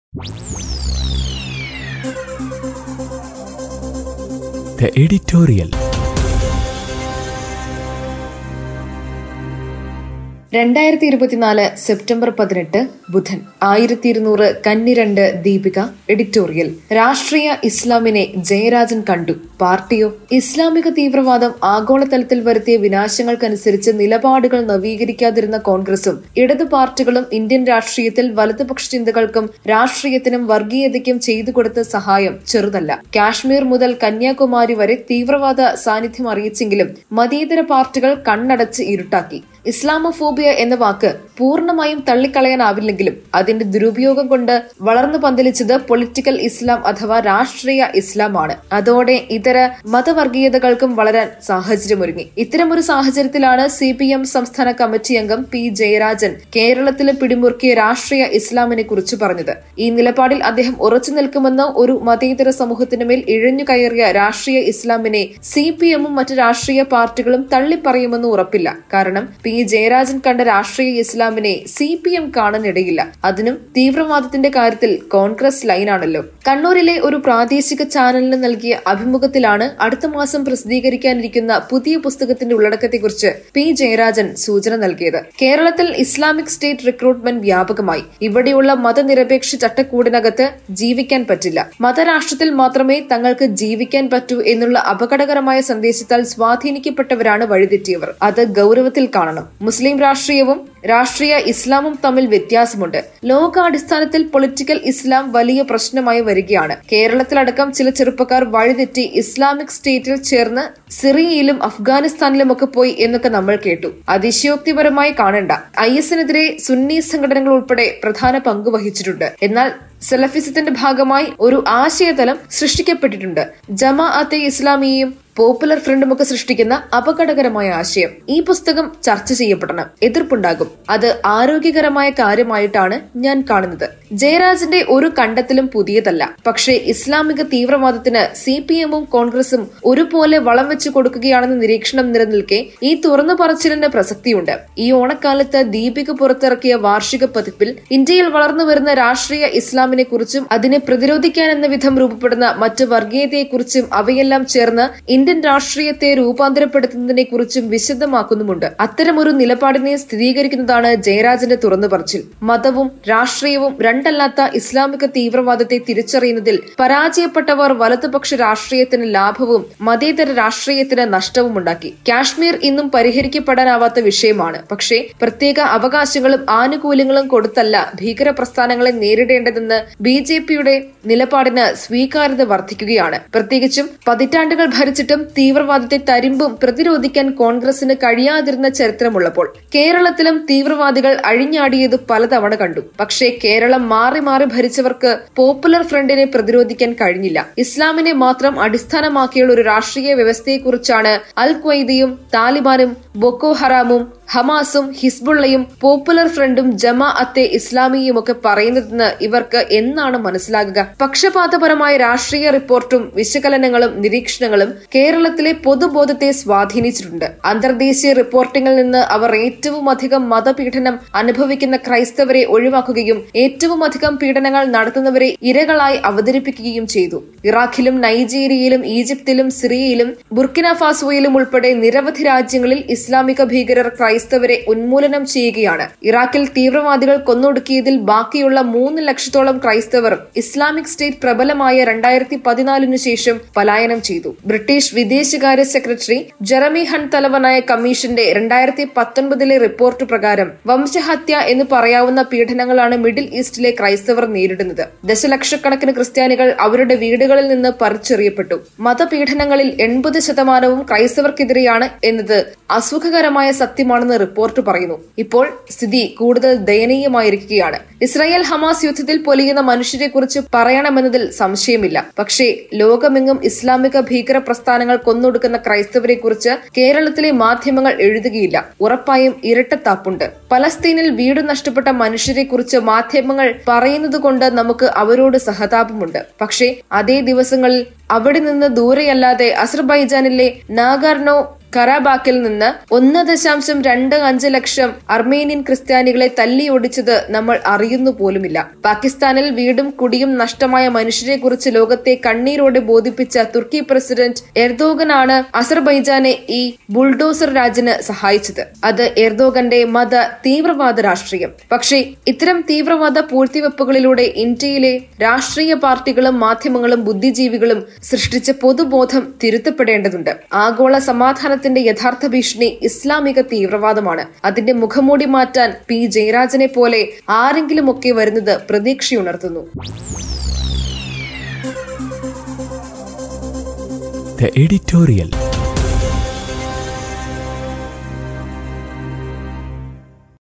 The editorial. രണ്ടായിരത്തി ഇരുപത്തിനാല് September പതിനെട്ട് ബുധൻ ആയിരത്തി ഇരുന്നൂറ് കന്നിരണ്ട് ദീപിക എഡിറ്റോറിയൽ രാഷ്ട്രീയ ഇസ്ലാമിനെ ജയരാജൻ കണ്ടു പാർട്ടിയോ ഇസ്ലാമിക തീവ്രവാദം ആഗോളതലത്തിൽ വരുത്തിയ വിനാശങ്ങൾക്കനുസരിച്ച് നിലപാടുകൾ നവീകരിക്കാതിരുന്ന കോൺഗ്രസും ഇടതു പാർട്ടികളും ഇന്ത്യൻ രാഷ്ട്രീയത്തിൽ വലതുപക്ഷ ചിന്തകൾക്കും രാഷ്ട്രീയത്തിനും വർഗീയതയ്ക്കും ചെയ്തു കൊടുത്ത സഹായം ചെറുതല്ല കാശ്മീർ മുതൽ കന്യാകുമാരി വരെ തീവ്രവാദ സാന്നിധ്യം അറിയിച്ചെങ്കിലും മതേതര പാർട്ടികൾ കണ്ണടച്ച് ഇരുട്ടാക്കി ഇസ്ലാമോഫോബിയ എന്ന വാക്ക് പൂർണ്ണമായും തള്ളിക്കളയാനാവില്ലെങ്കിലും അതിന്റെ ദുരുപയോഗം കൊണ്ട് വളർന്നു പന്തലിച്ചത് പൊളിറ്റിക്കൽ ഇസ്ലാം അഥവാ രാഷ്ട്രീയ ഇസ്ലാമാണ് അതോടെ ഇതര മതവർഗീയതകൾക്കും വളരാൻ സാഹചര്യമൊരുങ്ങി ഇത്തരമൊരു സാഹചര്യത്തിലാണ് സി പി എം സംസ്ഥാന കമ്മിറ്റി അംഗം പി ജയരാജൻ കേരളത്തിലെ പിടിമുറുക്കിയ രാഷ്ട്രീയ ഇസ്ലാമിനെ കുറിച്ച് പറഞ്ഞത് ഈ നിലപാടിൽ അദ്ദേഹം ഉറച്ചു നിൽക്കുമെന്ന് ഒരു മതേതര സമൂഹത്തിന് മേൽ ഇഴഞ്ഞു കയറിയ രാഷ്ട്രീയ ഇസ്ലാമിനെ സി പി എമ്മും മറ്റ് രാഷ്ട്രീയ പാർട്ടികളും തള്ളിപ്പറയുമെന്ന് ഉറപ്പില്ല കാരണം പി ജയരാജൻ കണ്ട രാഷ്ട്രീയ ഇസ്ലാമിനെ സി പി എം കാണാനിടയില്ല അതിനും തീവ്രവാദത്തിന്റെ കാര്യത്തിൽ കോൺഗ്രസ് ലൈനാണല്ലോ കണ്ണൂരിലെ ഒരു പ്രാദേശിക ചാനലിന് നൽകിയ അഭിമുഖത്തിലാണ് അടുത്ത മാസം പ്രസിദ്ധീകരിക്കാനിരിക്കുന്ന പുതിയ പുസ്തകത്തിന്റെ ഉള്ളടക്കത്തെക്കുറിച്ച് പി ജയരാജൻ സൂചന നൽകിയത് കേരളത്തിൽ ഇസ്ലാമിക് സ്റ്റേറ്റ് റിക്രൂട്ട്മെന്റ് വ്യാപകമായി ഇവിടെയുള്ള മതനിരപേക്ഷ ചട്ടക്കൂടിനകത്ത് ജീവിക്കാൻ പറ്റില്ല മതരാഷ്ട്രത്തിൽ മാത്രമേ തങ്ങൾക്ക് ജീവിക്കാൻ പറ്റൂ എന്നുള്ള അപകടകരമായ സന്ദേശത്താൽ സ്വാധീനിക്കപ്പെട്ടവരാണ് വഴിതെറ്റിയവർ അത് ഗൗരവത്തിൽ കാണണം മുസ്ലിം രാഷ്ട്രീയവും രാഷ്ട്രീയ ഇസ്ലാമും തമ്മിൽ വ്യത്യാസമുണ്ട് ലോകാടിസ്ഥാനത്തിൽ പൊളിറ്റിക്കൽ ഇസ്ലാം വലിയ പ്രശ്നമായി വരികയാണ് കേരളത്തിലടക്കം ചില ചെറുപ്പക്കാർ വഴിതെറ്റി ഇസ്ലാമിക് സ്റ്റേറ്റിൽ ചേർന്ന് സിറിയയിലും അഫ്ഗാനിസ്ഥാനിലുമൊക്കെ പോയി എന്നൊക്കെ നമ്മൾ കേട്ടു അതിശയോക്തിപരമായി കാണേണ്ട ഐ എസിനെതിരെ സുന്നി സംഘടനകൾ ഉൾപ്പെടെ പ്രധാന പങ്ക് വഹിച്ചിട്ടുണ്ട് എന്നാൽ സെലഫിസത്തിന്റെ ഭാഗമായി ഒരു ആശയതലം സൃഷ്ടിക്കപ്പെട്ടിട്ടുണ്ട് ജമാ അത്തെ ഇസ്ലാമിയെയും പോപ്പുലർ ഫ്രണ്ടുമൊക്കെ സൃഷ്ടിക്കുന്ന അപകടകരമായ ആശയം ഈ പുസ്തകം ചർച്ച ചെയ്യപ്പെടണം എതിർപ്പുണ്ടാകും അത് ആരോഗ്യകരമായ കാര്യമായിട്ടാണ് ഞാൻ കാണുന്നത് ജയരാജന്റെ ഒരു കണ്ടെത്തലും പുതിയതല്ല പക്ഷേ ഇസ്ലാമിക തീവ്രവാദത്തിന് സി പി എമ്മും കോൺഗ്രസും ഒരുപോലെ വളം വെച്ചു കൊടുക്കുകയാണെന്ന നിരീക്ഷണം നിലനിൽക്കെ ഈ തുറന്നു പറച്ചിലിന് പ്രസക്തിയുണ്ട് ഈ ഓണക്കാലത്ത് ദീപിക പുറത്തിറക്കിയ വാർഷിക പതിപ്പിൽ ഇന്ത്യയിൽ വളർന്നു വരുന്ന രാഷ്ട്രീയ ഇസ്ലാമിനെ കുറിച്ചും അതിനെ പ്രതിരോധിക്കാനെന്ന വിധം രൂപപ്പെടുന്ന മറ്റ് വർഗീയതയെക്കുറിച്ചും അവയെല്ലാം ചേർന്ന് ഇന്ത്യൻ രാഷ്ട്രീയത്തെ രൂപാന്തരപ്പെടുത്തുന്നതിനെ കുറിച്ചും വിശദമാക്കുന്നുമുണ്ട് അത്തരമൊരു നിലപാടിനെ സ്ഥിരീകരിക്കുന്നതാണ് ജയരാജന്റെ തുറന്നു പറച്ചിൽ മതവും രാഷ്ട്രീയവും രണ്ടല്ലാത്ത ഇസ്ലാമിക തീവ്രവാദത്തെ തിരിച്ചറിയുന്നതിൽ പരാജയപ്പെട്ടവർ വലതുപക്ഷ രാഷ്ട്രീയത്തിന് ലാഭവും മതേതര രാഷ്ട്രീയത്തിന് നഷ്ടവും ഉണ്ടാക്കി കാശ്മീർ ഇന്നും പരിഹരിക്കപ്പെടാനാവാത്ത വിഷയമാണ് പക്ഷേ പ്രത്യേക അവകാശങ്ങളും ആനുകൂല്യങ്ങളും കൊടുത്തല്ല ഭീകര പ്രസ്ഥാനങ്ങളെ നേരിടേണ്ടതെന്ന് ബി ജെ പിയുടെ നിലപാടിന് സ്വീകാര്യത വർദ്ധിക്കുകയാണ് പ്രത്യേകിച്ചും പതിറ്റാണ്ടുകൾ ഭരിച്ചിട്ടും തീവ്രവാദത്തെ തരിമ്പും പ്രതിരോധിക്കാൻ കോൺഗ്രസിന് കഴിയാതിരുന്ന ചരിത്രമുള്ളപ്പോൾ കേരളത്തിലും തീവ്രവാദികൾ അഴിഞ്ഞാടിയത് പലതവണ കണ്ടു പക്ഷേ കേരളം മാറി മാറി ഭരിച്ചവർക്ക് പോപ്പുലർ ഫ്രണ്ടിനെ പ്രതിരോധിക്കാൻ കഴിഞ്ഞില്ല ഇസ്ലാമിനെ മാത്രം അടിസ്ഥാനമാക്കിയുള്ള ഒരു രാഷ്ട്രീയ വ്യവസ്ഥയെക്കുറിച്ചാണ് അൽ ഖ്വയ്ദയും താലിബാനും ബൊക്കോ ഹറാമും ഹമാസും ഹിസ്ബുള്ളയും പോപ്പുലർ ഫ്രണ്ടും ജമാ അത്തെ ഇസ്ലാമിയും ഒക്കെ പറയുന്നതെന്ന് ഇവർക്ക് എന്നാണ് മനസ്സിലാകുക പക്ഷപാതപരമായ രാഷ്ട്രീയ റിപ്പോർട്ടും വിശകലനങ്ങളും നിരീക്ഷണങ്ങളും കേരളത്തിലെ പൊതുബോധത്തെ സ്വാധീനിച്ചിട്ടുണ്ട് അന്തർദേശീയ റിപ്പോർട്ടിംഗിൽ നിന്ന് അവർ ഏറ്റവും അധികം മതപീഡനം അനുഭവിക്കുന്ന ക്രൈസ്തവരെ ഒഴിവാക്കുകയും ഏറ്റവും അധികം പീഡനങ്ങൾ നടത്തുന്നവരെ ഇരകളായി അവതരിപ്പിക്കുകയും ചെയ്തു ഇറാഖിലും നൈജീരിയയിലും ഈജിപ്തിലും സിറിയയിലും ബുർക്കിന ഫാസോയിലും ഉൾപ്പെടെ നിരവധി രാജ്യങ്ങളിൽ ഇസ്ലാമിക ഭീകരർ ക്രൈസ്തവരെ ഉന്മൂലനം ചെയ്യുകയാണ് ഇറാഖിൽ തീവ്രവാദികൾ കൊന്നൊടുക്കിയതിൽ ബാക്കിയുള്ള മൂന്ന് ലക്ഷത്തോളം ക്രൈസ്തവർ ഇസ്ലാമിക് സ്റ്റേറ്റ് പ്രബലമായ രണ്ടായിരത്തി പതിനാലിനു ശേഷം പലായനം ചെയ്തു ബ്രിട്ടീഷ് വിദേശകാര്യ സെക്രട്ടറി ജെറമി ഹൺ തലവനായ കമ്മീഷന്റെ രണ്ടായിരത്തി പത്തൊൻപതിലെ റിപ്പോർട്ട് പ്രകാരം വംശഹത്യ എന്ന് പറയാവുന്ന പീഡനങ്ങളാണ് മിഡിൽ ഈസ്റ്റിലെ ക്രൈസ്തവർ നേരിടുന്നത് ദശലക്ഷക്കണക്കിന് ക്രിസ്ത്യാനികൾ അവരുടെ വീടുകളിൽ നിന്ന് പറിച്ചെറിയപ്പെട്ടു മതപീഡനങ്ങളിൽ എൺപത് ശതമാനവും ക്രൈസ്തവർക്കെതിരെയാണ് എന്നത് അസുഖകരമായ സത്യമാണെന്ന് റിപ്പോർട്ട് പറയുന്നു ഇപ്പോൾ സ്ഥിതി കൂടുതൽ ദയനീയമായിരിക്കുകയാണ് ഇസ്രായേൽ ഹമാസ് യുദ്ധത്തിൽ പൊലിയുന്ന മനുഷ്യരെക്കുറിച്ച് പറയണമെന്നതിൽ സംശയമില്ല പക്ഷേ ലോകമെങ്ങും ഇസ്ലാമിക ഭീകര പ്രസ്ഥാനങ്ങൾ കൊന്നൊടുക്കുന്ന ക്രൈസ്തവരെ കുറിച്ച് കേരളത്തിലെ മാധ്യമങ്ങൾ എഴുതുകയില്ല ഉറപ്പായും ഇരട്ടത്താപ്പുണ്ട് പലസ്തീനിൽ വീട് നഷ്ടപ്പെട്ട മനുഷ്യരെ കുറിച്ച് മാധ്യമങ്ങൾ പറയുന്നത് കൊണ്ട് നമുക്ക് അവരോട് സഹതാപമുണ്ട് പക്ഷേ അതേ ദിവസങ്ങളിൽ അവിടെ നിന്ന് ദൂരെയല്ലാതെ അസർബൈജാനിലെ നാഗാർനോ കറാബാക്കിൽ നിന്ന് ഒന്ന് ദശാംശം രണ്ട് അഞ്ച് ലക്ഷം അർമേനിയൻ ക്രിസ്ത്യാനികളെ തല്ലിയൊടിച്ചത് നമ്മൾ അറിയുന്നു പോലുമില്ല പാകിസ്ഥാനിൽ വീടും കുടിയും നഷ്ടമായ മനുഷ്യരെ കുറിച്ച് ലോകത്തെ കണ്ണീരോടെ ബോധിപ്പിച്ച തുർക്കി പ്രസിഡന്റ് എർദോഗനാണ് അസർബൈജാനെ ഈ ബുൾഡോസർ രാജിന് സഹായിച്ചത് അത് എർദോഗന്റെ മത തീവ്രവാദ രാഷ്ട്രീയം പക്ഷേ ഇത്തരം തീവ്രവാദ പൂഴ്ത്തിവെപ്പുകളിലൂടെ ഇന്ത്യയിലെ രാഷ്ട്രീയ പാർട്ടികളും മാധ്യമങ്ങളും ബുദ്ധിജീവികളും സൃഷ്ടിച്ച പൊതുബോധം തിരുത്തപ്പെടേണ്ടതുണ്ട് ആഗോള സമാധാനത്തിന്റെ യഥാർത്ഥ ഭീഷണി ഇസ്ലാമിക തീവ്രവാദമാണ് അതിന്റെ മുഖംമൂടി മാറ്റാൻ പി ജയരാജനെ പോലെ ആരെങ്കിലുമൊക്കെ വരുന്നത് പ്രതീക്ഷയുണർത്തുന്നു The editorial.